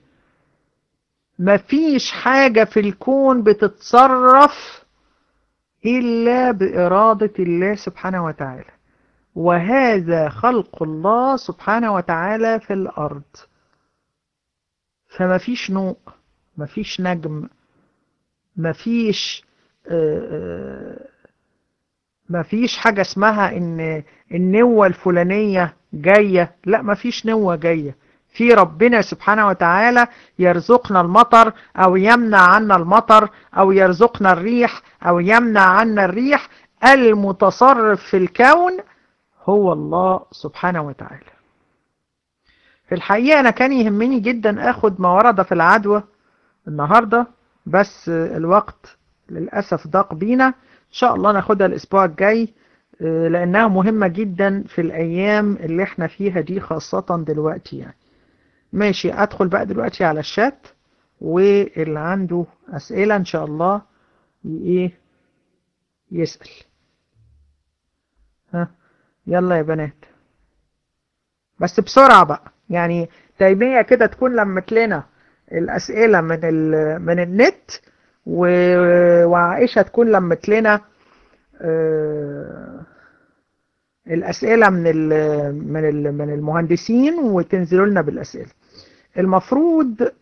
Speaker 1: مفيش حاجة في الكون بتتصرف إلا بإرادة الله سبحانه وتعالى وهذا خلق الله سبحانه وتعالى في الأرض فما فيش نوء ما فيش نجم ما فيش ما فيش حاجة اسمها ان النوة الفلانية جاية لا ما فيش نوة جاية في ربنا سبحانه وتعالى يرزقنا المطر او يمنع عنا المطر او يرزقنا الريح او يمنع عنا الريح المتصرف في الكون هو الله سبحانه وتعالى في الحقيقة أنا كان يهمني جدا أخد ما ورد في العدوى النهاردة بس الوقت للأسف ضاق بينا إن شاء الله ناخدها الأسبوع الجاي لأنها مهمة جدا في الأيام اللي احنا فيها دي خاصة دلوقتي يعني ماشي أدخل بقى دلوقتي على الشات واللي عنده أسئلة إن شاء الله إيه يسأل ها يلا يا بنات بس بسرعة بقى يعني تيمية كده تكون لمت لنا الأسئلة من ال... من النت و... وعائشة تكون لمت لنا الأسئلة من ال... من ال... من المهندسين وتنزلوا لنا بالأسئلة المفروض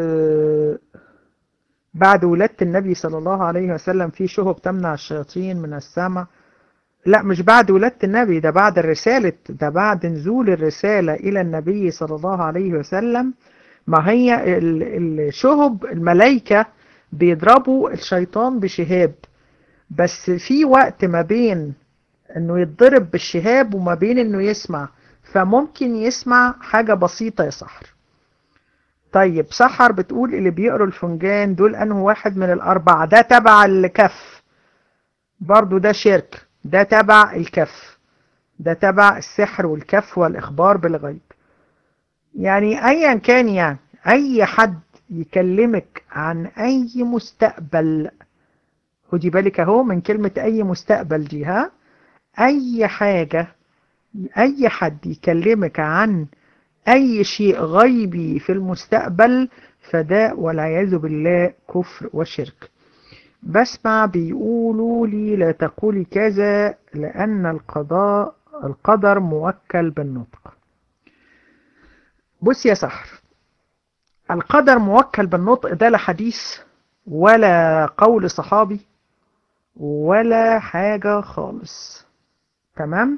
Speaker 1: بعد ولادة النبي صلى الله عليه وسلم في شهب تمنع الشياطين من السمع لا مش بعد ولادة النبي ده بعد الرسالة ده بعد نزول الرسالة إلى النبي صلى الله عليه وسلم ما هي الشهب الملائكة بيضربوا الشيطان بشهاب بس في وقت ما بين انه يتضرب بالشهاب وما بين انه يسمع فممكن يسمع حاجة بسيطة يا سحر طيب سحر بتقول اللي بيقروا الفنجان دول انه واحد من الاربعة ده تبع الكف برضو ده شرك ده تبع الكف ده تبع السحر والكف والإخبار بالغيب يعني أيا كان يعني أي حد يكلمك عن أي مستقبل خدي بالك اهو من كلمة أي مستقبل دي ها أي حاجة أي حد يكلمك عن أي شيء غيبي في المستقبل فده والعياذ بالله كفر وشرك بسمع بيقولوا لي لا تقولي كذا لأن القضاء القدر موكل بالنطق بص يا سحر القدر موكل بالنطق ده لا حديث ولا قول صحابي ولا حاجة خالص تمام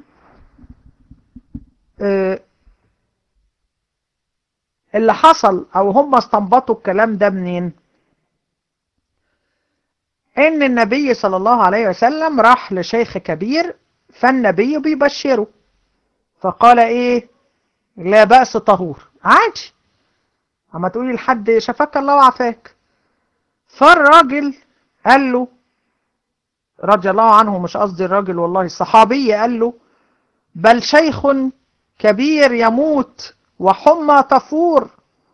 Speaker 1: آه اللي حصل او هم استنبطوا الكلام ده منين ان النبي صلى الله عليه وسلم راح لشيخ كبير فالنبي بيبشره فقال ايه لا بأس طهور عادي اما تقولي لحد شفاك الله وعافاك فالراجل قال له رضي الله عنه مش قصدي الراجل والله الصحابي قال له بل شيخ كبير يموت وحمى تفور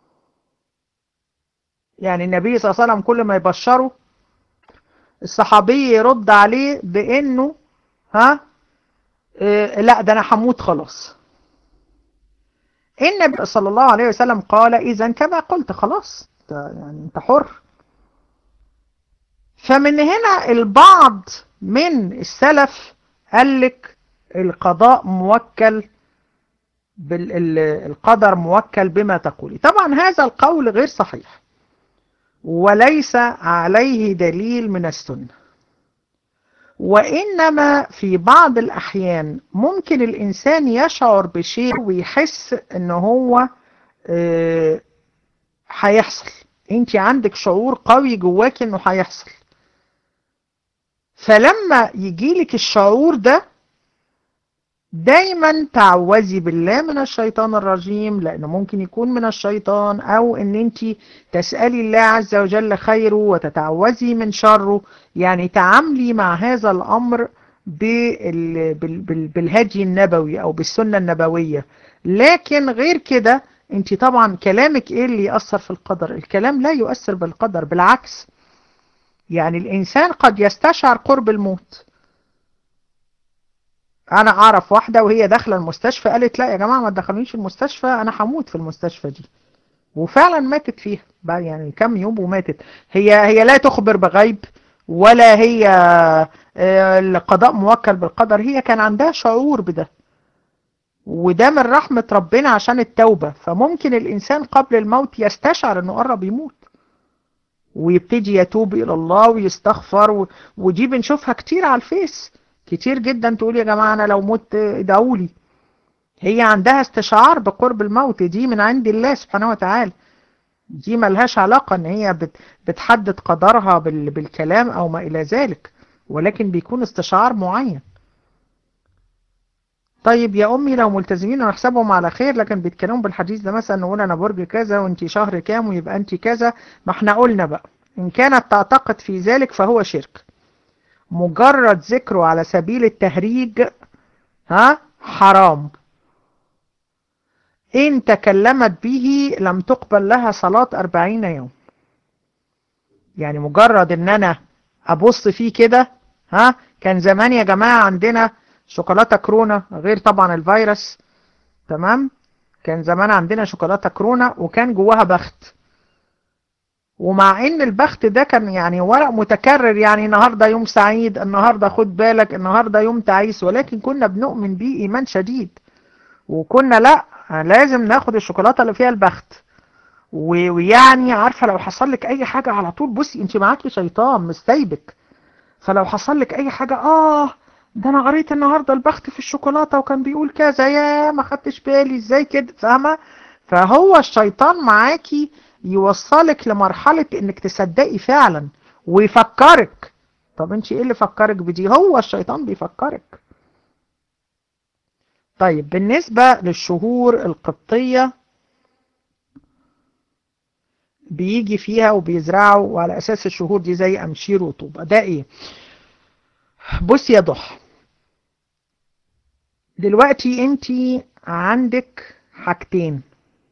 Speaker 1: يعني النبي صلى الله عليه وسلم كل ما يبشره الصحابي يرد عليه بانه ها إيه لا ده انا هموت خلاص النبي صلى الله عليه وسلم قال اذا كما قلت خلاص يعني انت حر فمن هنا البعض من السلف قال لك القضاء موكل بالقدر موكل بما تقولي طبعا هذا القول غير صحيح وليس عليه دليل من السنة وإنما في بعض الأحيان ممكن الإنسان يشعر بشيء ويحس إن هو هيحصل انت عندك شعور قوي جواك انه هيحصل فلما يجيلك الشعور ده دايما تعوذي بالله من الشيطان الرجيم لانه ممكن يكون من الشيطان او ان انت تسألي الله عز وجل خيره وتتعوذي من شره يعني تعاملي مع هذا الامر بالهدي النبوي او بالسنة النبوية لكن غير كده انت طبعا كلامك ايه اللي يأثر في القدر الكلام لا يؤثر بالقدر بالعكس يعني الانسان قد يستشعر قرب الموت انا اعرف واحدة وهي داخلة المستشفى قالت لا يا جماعة ما تدخلونيش المستشفى انا هموت في المستشفى دي وفعلا ماتت فيها بقى يعني كم يوم وماتت هي هي لا تخبر بغيب ولا هي القضاء موكل بالقدر هي كان عندها شعور بده وده من رحمة ربنا عشان التوبة فممكن الإنسان قبل الموت يستشعر أنه قرب يموت ويبتدي يتوب إلى الله ويستغفر و... ودي بنشوفها كتير على الفيس كتير جدا تقول يا جماعة أنا لو مت ادعوا لي هي عندها استشعار بقرب الموت دي من عند الله سبحانه وتعالى دي ملهاش علاقة ان هي بت... بتحدد قدرها بال... بالكلام او ما الى ذلك ولكن بيكون استشعار معين طيب يا امي لو ملتزمين ونحسبهم على خير لكن بيتكلموا بالحديث ده مثلا نقول انا برج كذا وانت شهر كام ويبقى انت كذا ما احنا قلنا بقى ان كانت تعتقد في ذلك فهو شرك مجرد ذكره على سبيل التهريج ها حرام إن تكلمت به لم تقبل لها صلاة أربعين يوم يعني مجرد إن أنا أبص فيه كده ها كان زمان يا جماعة عندنا شوكولاتة كورونا غير طبعا الفيروس تمام كان زمان عندنا شوكولاتة كورونا وكان جواها بخت ومع ان البخت ده كان يعني ورق متكرر يعني النهاردة يوم سعيد النهاردة خد بالك النهاردة يوم تعيس ولكن كنا بنؤمن بيه ايمان شديد وكنا لا لازم ناخد الشوكولاتة اللي فيها البخت ويعني عارفة لو حصل لك اي حاجة على طول بصي انت معاكي شيطان مش سايبك فلو حصل لك اي حاجة اه ده انا قريت النهاردة البخت في الشوكولاتة وكان بيقول كذا يا ما خدتش بالي ازاي كده فاهمة فهو الشيطان معاكي يوصلك لمرحلة انك تصدقي فعلا ويفكرك طب انت ايه اللي فكرك بدي هو الشيطان بيفكرك طيب بالنسبة للشهور القبطية بيجي فيها وبيزرعوا وعلى اساس الشهور دي زي امشير وطوبة ده ايه بص يا ضحى دلوقتي انت عندك حاجتين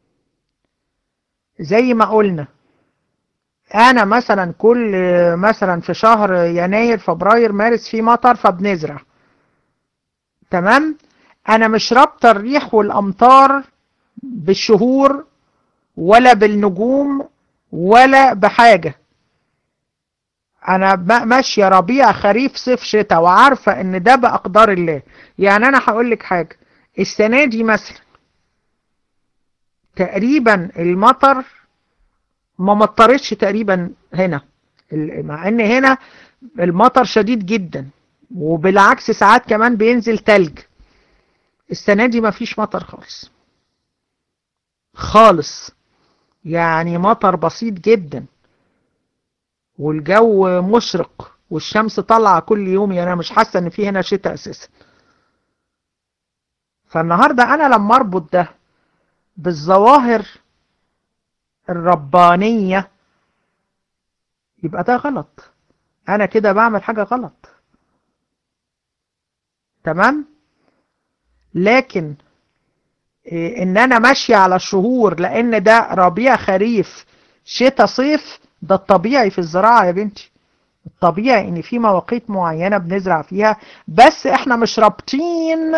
Speaker 1: زي ما قلنا انا مثلا كل مثلا في شهر يناير فبراير مارس في مطر فبنزرع تمام انا مش رابطه الريح والامطار بالشهور ولا بالنجوم ولا بحاجة انا ماشية ربيع خريف صيف شتاء وعارفة ان ده بأقدار الله يعني انا هقول لك حاجة السنة دي مثلا تقريبا المطر ما مطرتش تقريبا هنا مع ان هنا المطر شديد جدا وبالعكس ساعات كمان بينزل تلج السنة دي ما فيش مطر خالص خالص يعني مطر بسيط جدا والجو مشرق والشمس طالعة كل يوم يعني انا مش حاسة ان في هنا شتاء اساسا فالنهاردة انا لما اربط ده بالظواهر الربانية يبقى ده غلط انا كده بعمل حاجة غلط تمام لكن إيه ان انا ماشية على الشهور لان ده ربيع خريف شتاء صيف ده الطبيعي في الزراعة يا بنتي الطبيعي ان في مواقيت معينة بنزرع فيها بس احنا مش رابطين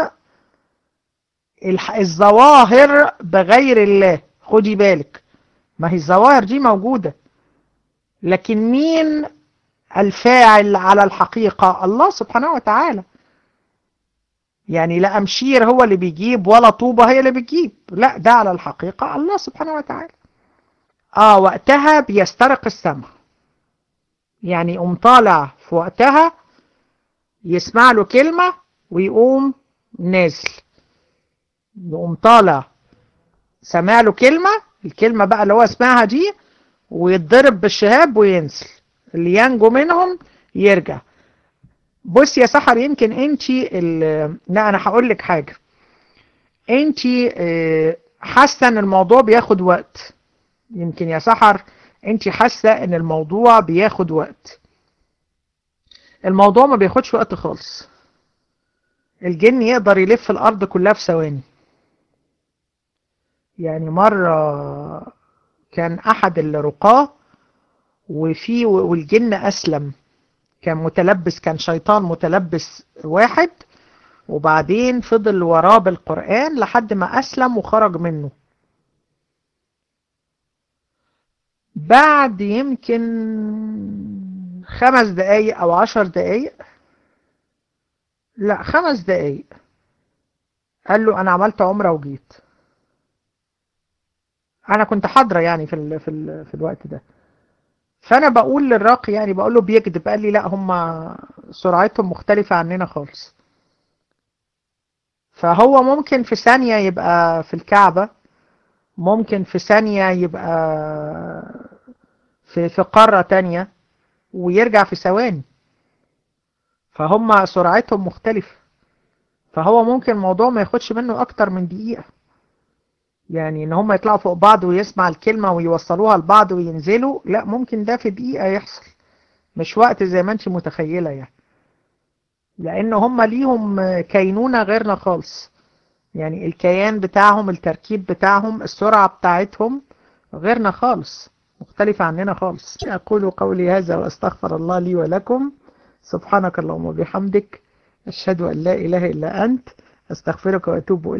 Speaker 1: الظواهر بغير الله خدي بالك ما هي الظواهر دي موجودة لكن مين الفاعل على الحقيقة الله سبحانه وتعالى يعني لا أمشير هو اللي بيجيب ولا طوبة هي اللي بتجيب لا ده على الحقيقة الله سبحانه وتعالى آه وقتها بيسترق السمع يعني يقوم طالع في وقتها يسمع له كلمة ويقوم نازل يقوم طالع سمع له كلمة الكلمة بقى اللي هو سمعها دي ويتضرب بالشهاب وينزل اللي ينجو منهم يرجع بص يا سحر يمكن انت لا انا هقول لك حاجه انت حاسه ان الموضوع بياخد وقت يمكن يا سحر انت حاسه ان الموضوع بياخد وقت الموضوع ما بياخدش وقت خالص الجن يقدر يلف الارض كلها في ثواني يعني مره كان احد الرقاه وفي والجن اسلم كان متلبس كان شيطان متلبس واحد وبعدين فضل وراه بالقرآن لحد ما أسلم وخرج منه بعد يمكن خمس دقايق أو عشر دقايق لا خمس دقايق قال له أنا عملت عمرة وجيت أنا كنت حاضرة يعني في ال في ال في الوقت ده فانا بقول للراقي يعني بقول له بيكذب قال لي لا هم سرعتهم مختلفة عننا خالص فهو ممكن في ثانية يبقى في الكعبة ممكن في ثانية يبقى في في قارة تانية ويرجع في ثواني فهم سرعتهم مختلفة فهو ممكن الموضوع ما ياخدش منه اكتر من دقيقة يعني ان هم يطلعوا فوق بعض ويسمع الكلمة ويوصلوها لبعض وينزلوا لا ممكن ده في دقيقة يحصل مش وقت زي ما انت متخيلة يعني لان هم ليهم كينونة غيرنا خالص يعني الكيان بتاعهم التركيب بتاعهم السرعة بتاعتهم غيرنا خالص مختلفة عننا خالص أقول قولي هذا وأستغفر الله لي ولكم سبحانك اللهم وبحمدك أشهد أن لا إله إلا أنت أستغفرك وأتوب إليك